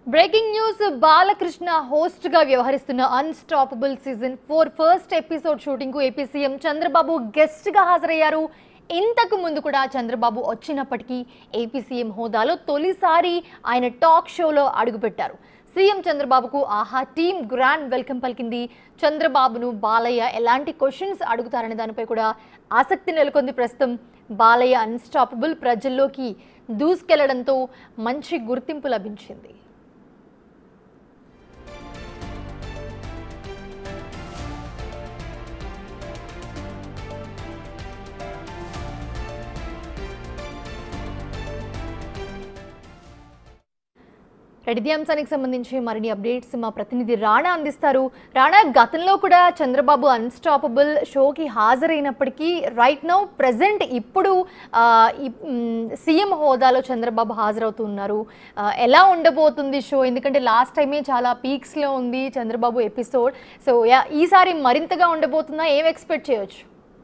Breaking news Balakrishna host గా వ్యవహరిస్తున్న Unstoppable season four first episode shooting కు ఏపీ సీఎం చంద్రబాబు గెస్ట్ గా హాజరయ్యారు ఇంతకు ముందు కూడా చంద్రబాబు వచ్చినప్పటికీ ఏపీ సీఎం హోదాలో తొలిసారి ఆయన టాక్ షోలో అడుగుపెట్టారు సీఎం చంద్రబాబుకు ఆహా టీం గ్రాండ్ వెల్కమ్ పలికింది చంద్రబాబును బాలయ్య ఎలాంటి క్వశ్చన్స్ అడుగుతారనే దానిపై కూడా ఆసక్తి నెలకొంది ప్రస్తుతం బాలయ్య అన్స్టాపబుల్ ప్రజల్లోకి దూసుకెళ్లడంతో మంచి గుర్తింపు లభించింది రెడ్డి అంశానికి సంబంధించి మరిన్ని అప్డేట్స్ మా ప్రతినిధి రాణా అందిస్తారు రాణా గతంలో కూడా చంద్రబాబు అన్స్టాపబుల్ షోకి హాజరైనప్పటికీ రైట్ నౌ ప్రజెంట్ ఇప్పుడు ఆ, ఈ, మ్, సీఎం హోదాలో చంద్రబాబు హాజరవుతున్నారు ఆ, ఎలా ఉండబోతుంది షో ఎందుకంటే లాస్ట్ టైమే చాలా పీక్స్లో ఉంది చంద్రబాబు ఎపిసోడ్ సో యా ఈసారి మరింతగా ఉండబోతుందా ఏం ఎక్స్పెక్ట్ చేయొచ్చు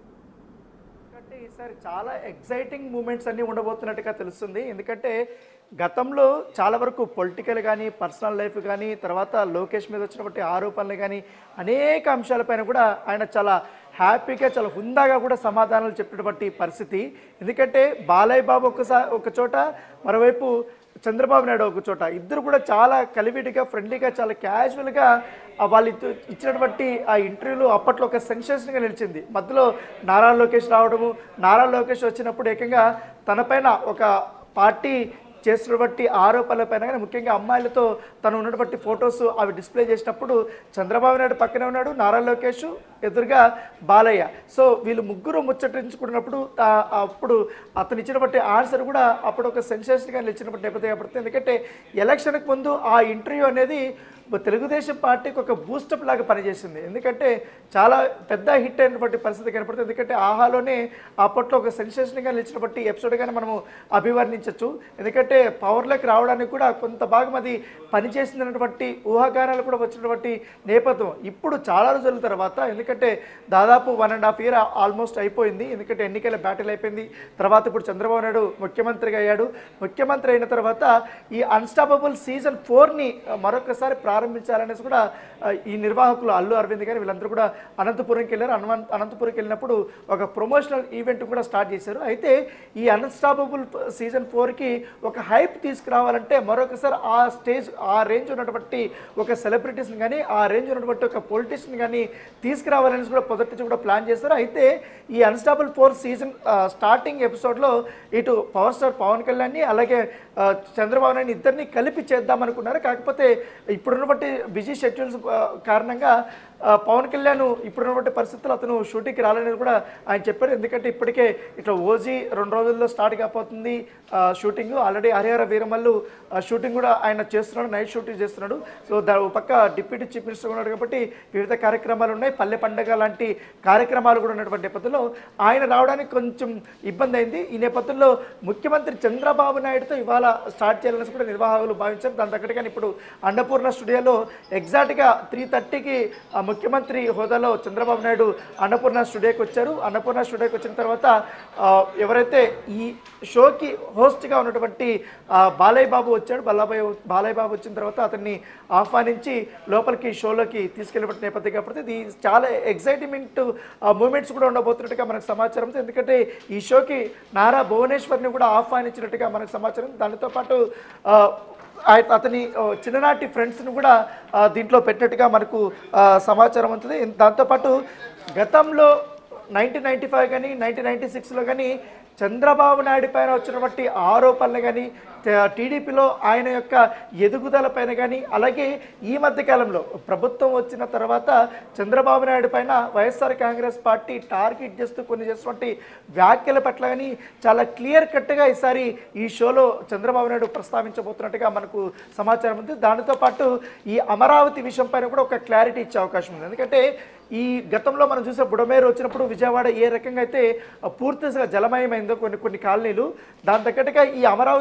ఎందుకంటే ఈసారి చాలా ఎగ్జైటింగ్ మూమెంట్స్ అన్నీ ఉండబోతున్నట్టుగా తెలుస్తుంది ఎందుకంటే గతంలో చాలా వరకు పొలిటికల్ కానీ పర్సనల్ లైఫ్ కానీ తర్వాత లోకేష్ మీద వచ్చినటువంటి ఆరోపణలు కానీ అనేక అంశాలపైన కూడా ఆయన చాలా హ్యాపీగా చాలా హుందాగా కూడా సమాధానాలు చెప్పినటువంటి పరిస్థితి ఎందుకంటే బాలయ్య బాబు ఒకసారి ఒక చోట మరోవైపు చంద్రబాబు నాయుడు ఒక చోట ఇద్దరు కూడా చాలా కలివిడిగా ఫ్రెండ్లీగా చాలా క్యాజువల్గా వాళ్ళు ఇద్ద- ఇచ్చినటువంటి ఆ ఇంటర్వ్యూలు అప్పట్లో ఒక సెన్సేషన్గా నిలిచింది మధ్యలో నారా లోకేష్ రావడము నారా లోకేష్ వచ్చినప్పుడు ఏకంగా తనపైన ఒక పార్టీ చేసినటువంటి ఆరోపణలపైన కానీ ముఖ్యంగా అమ్మాయిలతో తను ఉన్నటువంటి ఫొటోస్ అవి డిస్ప్లే చేసినప్పుడు చంద్రబాబు నాయుడు పక్కనే ఉన్నాడు నారా లోకేష్ ఎదురుగా బాలయ్య సో వీళ్ళు ముగ్గురు ముచ్చటించుకున్నప్పుడు ఆ- అప్పుడు అతను ఇచ్చినటువంటి ఆన్సర్ కూడా అప్పుడు ఒక సెన్సేషన్గా నిలిచినటువంటి నేపథ్యం పడుతుంది ఎందుకంటే ఎలక్షన్కి ముందు ఆ ఇంటర్వ్యూ అనేది తెలుగుదేశం పార్టీకి ఒక బూస్టప్ లాగా పనిచేసింది ఎందుకంటే చాలా పెద్ద హిట్ అయినటువంటి పరిస్థితి కనపడుతుంది ఎందుకంటే ఆహాలోనే అప్పట్లో ఒక సెన్సేషన్గా నిలిచినటువంటి ఎపిసోడ్గానే మనము అభివర్ణించవచ్చు ఎందుకంటే పవర్లోకి రావడానికి కూడా కొంత భాగం అది పనిచేసినటువంటి ఊహాగానాలు కూడా వచ్చినటువంటి నేపథ్యం ఇప్పుడు చాలా రోజుల తర్వాత ఎందుకంటే దాదాపు one and half year almost అయిపోయింది ఎందుకంటే ఎన్నికల బ్యాటిల్ అయిపోయింది తర్వాత ఇప్పుడు చంద్రబాబు నాయుడు ముఖ్యమంత్రిగా అయ్యాడు ముఖ్యమంత్రి అయిన తర్వాత ఈ అన్స్టాపబుల్ సీజన్ ఫోర్ని మరొకసారి ప్రారంభించాలనేసి కూడా ఆ, ఈ నిర్వాహకులు అల్లు అరవింద్ గారు వీళ్ళందరూ కూడా అనంతపురంకి వెళ్ళారు అనంత అనంతపురంకి వెళ్ళినప్పుడు ఒక ప్రమోషనల్ ఈవెంట్ కూడా స్టార్ట్ చేశారు అయితే ఈ అన్స్టాపబుల్ సీజన్ ఫోర్కి ఒక హైప్ తీసుకురావాలంటే మరొకసారి ఆ స్టేజ్ ఆ రేంజ్ ఉన్నటువంటి ఒక సెలబ్రిటీస్ని కానీ ఆ రేంజ్ ఉన్నటువంటి ఒక పొలిటీషియన్ కానీ తీసుకురావాలని కూడా మొదటి నుంచి కూడా ప్లాన్ చేస్తారు అయితే ఈ అన్స్టాబుల్ ఫోర్ సీజన్ స్టార్టింగ్ ఎపిసోడ్లో ఇటు పవర్ స్టార్ పవన్ కళ్యాణ్ని అలాగే ఆ, చంద్రబాబు నాయుడు ఇద్దరిని కలిపి చేద్దాం అనుకున్నారు కాకపోతే ఇప్పుడున్నటువంటి బిజీ షెడ్యూల్స్ కారణంగా ఆ, పవన్ కళ్యాణ్ ఇప్పుడున్నటువంటి పరిస్థితుల్లో అతను షూటింగ్కి రాలేదని కూడా ఆయన చెప్పారు ఎందుకంటే ఇప్పటికే ఇట్లా ఓజీ రెండు రోజుల్లో స్టార్ట్ కాబోతుంది ఆ, షూటింగ్ ఆల్రెడీ హరిహర వీరమల్లు ఆ, షూటింగ్ కూడా ఆయన చేస్తున్నాడు నైట్ షూటింగ్ చేస్తున్నాడు సో దా ఓ పక్క డిప్యూటీ చీఫ్ మినిస్టర్ ఉన్నాడు కాబట్టి వివిధ కార్యక్రమాలు ఉన్నాయి పల్లె పండగ లాంటి కార్యక్రమాలు కూడా ఉన్నటువంటి నేపథ్యంలో ఆయన రావడానికి కొంచెం ఇబ్బంది అయింది ఈ నేపథ్యంలో ముఖ్యమంత్రి చంద్రబాబు నాయుడుతో ఇవాళ స్టార్ట్ చేయాలని కూడా నిర్వాహకులు భావించారు దాని తగ్గట్టుగా ఇప్పుడు అన్నపూర్ణ స్టూడియోలో ఎగ్జాక్ట్గా త్రీ థర్టీకి ముఖ్యమంత్రి హోదాలో చంద్రబాబు నాయుడు అన్నపూర్ణ స్టూడియోకి వచ్చారు అన్నపూర్ణ స్టూడియోకి వచ్చిన తర్వాత ఆ, ఎవరైతే ఈ షోకి హోస్ట్గా ఉన్నటువంటి ఆ, బాలయ్య బాబు వచ్చాడు బాలయ్య బాలయ్య బాబు వచ్చిన తర్వాత అతన్ని ఆహ్వానించి లోపలికి షోలోకి తీసుకెళ్ళినటువంటి నేపథ్యం కాబట్టి ఇది చాలా ఎగ్జైట్మెంట్ మూమెంట్స్ కూడా ఉండబోతున్నట్టుగా మనకు సమాచారం ఉంది. ఎందుకంటే ఈ షోకి నారా భువనేశ్వర్ని కూడా ఆహ్వానించినట్టుగా మనకు సమాచారం ఉంది. దానితో పాటు ఆ, ఆయ- అతని ఆ, చిన్ననాటి ఫ్రెండ్స్ని కూడా ఆ, దీంట్లో పెట్టినట్టుగా మనకు ఆ, సమాచారం ఉంటుంది ఇన్- దాంతోపాటు గతంలో నైన్టీన్ నైంటీ ఫైవ్ కానీ నైన్టీన్ నైంటీ సిక్స్లో కానీ చంద్రబాబు నాయుడు పైన వచ్చినటువంటి ఆరోపణలు కానీ టీడీపీలో ఆయన యొక్క ఎదుగుదల పైన కానీ అలాగే ఈ మధ్య కాలంలో ప్రభుత్వం వచ్చిన తర్వాత చంద్రబాబు నాయుడు పైన వైఎస్ఆర్ కాంగ్రెస్ పార్టీ టార్గెట్ చేస్తూ కొన్ని చేసినటువంటి వ్యాఖ్యల పట్ల కానీ చాలా క్లియర్ కట్గా ఈసారి ఈ షోలో చంద్రబాబు నాయుడు ప్రస్తావించబోతున్నట్టుగా మనకు సమాచారం ఉంది దానితో పాటు ఈ అమరావతి విషయం పైన కూడా ఒక క్లారిటీ ఇచ్చే అవకాశం ఉంది ఎందుకంటే ఈ గతంలో మనం చూసే బుడమేరు వచ్చినప్పుడు విజయవాడ ఏ రకంగా అయితే పూర్తిగా జలమయమైందో కొన్ని కొన్ని కాలనీలు దాని తగ్గట్టుగా ఈ అమరావతి మీద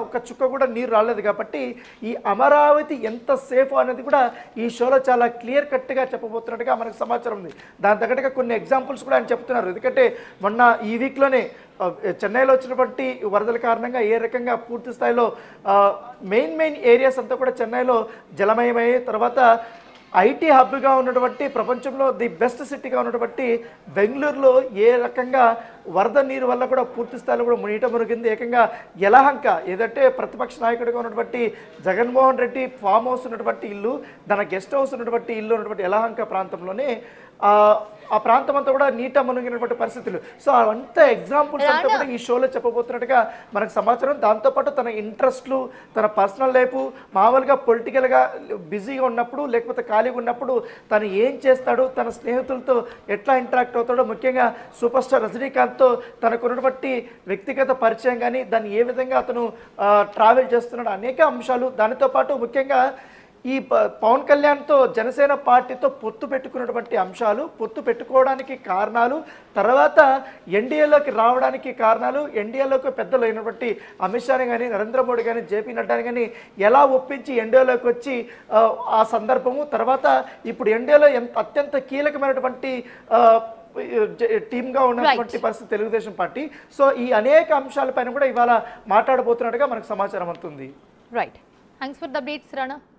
ఒక చుక్క కూడా నీరు రాలేదు కాబట్టి ఈ అమరావతి ఎంత సేఫ్ అనేది కూడా ఈ షోలో చాలా క్లియర్ కట్గా చెప్పబోతున్నట్టుగా మనకు సమాచారం ఉంది దాని తగ్గట్టుగా కొన్ని ఎగ్జాంపుల్స్ కూడా ఆయన చెప్తున్నారు ఎందుకంటే మొన్న ఈ వీక్లోనే ఆ, చెన్నైలో వచ్చినటువంటి వరదల కారణంగా ఏ రకంగా పూర్తి స్థాయిలో మెయిన్ మెయిన్ ఏరియాస్ అంతా కూడా చెన్నైలో జలమయమయ్యాయి తర్వాత ఐటీ హబ్గా ఉన్నటువంటి ప్రపంచంలో ది బెస్ట్ సిటీగా ఉన్నటువంటి బెంగళూరులో ఏ రకంగా వరద నీరు వల్ల కూడా పూర్తి స్థాయిలో కూడా మునియటం మునిగింది ఏకంగా యలహంక ఏదంటే ప్రతిపక్ష నాయకుడిగా ఉన్నటువంటి జగన్మోహన్ రెడ్డి ఫామ్ హౌస్ ఉన్నటువంటి ఇల్లు దాని గెస్ట్ హౌస్ ఉన్నటువంటి ఇల్లు ఉన్నటువంటి యలహంక ప్రాంతంలోనే ఆ, ఆ ప్రాంతం అంతా కూడా నీట మునిగినటువంటి పరిస్థితులు సో అవంతా ఎగ్జాంపుల్స్ అంతా కూడా ఈ షోలో చెప్పబోతున్నట్టుగా మనకు సమాచారం దాంతోపాటు తన ఇంట్రెస్ట్లు తన పర్సనల్ లైఫ్ మామూలుగా పొలిటికల్గా బిజీగా ఉన్నప్పుడు లేకపోతే ఖాళీగా ఉన్నప్పుడు తను ఏం చేస్తాడు తన స్నేహితులతో ఎట్లా ఇంటరాక్ట్ అవుతాడో ముఖ్యంగా సూపర్ స్టార్ రజనీకాంత్తో తనకు ఉన్నటువంటి వ్యక్తిగత పరిచయం కానీ దాన్ని ఏ విధంగా అతను ట్రావెల్ చేస్తున్నాడు అనేక అంశాలు దానితో పాటు ముఖ్యంగా ఈ ప- పవన్ కళ్యాణ్తో జనసేన పార్టీతో పొత్తు పెట్టుకున్నటువంటి అంశాలు పొత్తు పెట్టుకోవడానికి కారణాలు తర్వాత ఎన్డీఏలోకి రావడానికి కారణాలు ఎన్డీఏలోకి పెద్దలు అయినటువంటి అమిత్ షాని కానీ నరేంద్ర మోడీ కానీ జేపీ నడ్డాని కానీ ఎలా ఒప్పించి ఎన్డీఏలోకి వచ్చి ఆ, ఆ సందర్భము తర్వాత ఇప్పుడు ఎన్డీఏలో ఎంత అత్యంత కీలకమైనటువంటి ఆ, జ- టీమ్గా ఉన్నటువంటి పరిస్థితి తెలుగుదేశం పార్టీ సో ఈ అనేక అంశాలపైన కూడా ఇవాళ మాట్లాడబోతున్నట్టుగా మనకు సమాచారం అవుతుంది right thanks for the updates Rana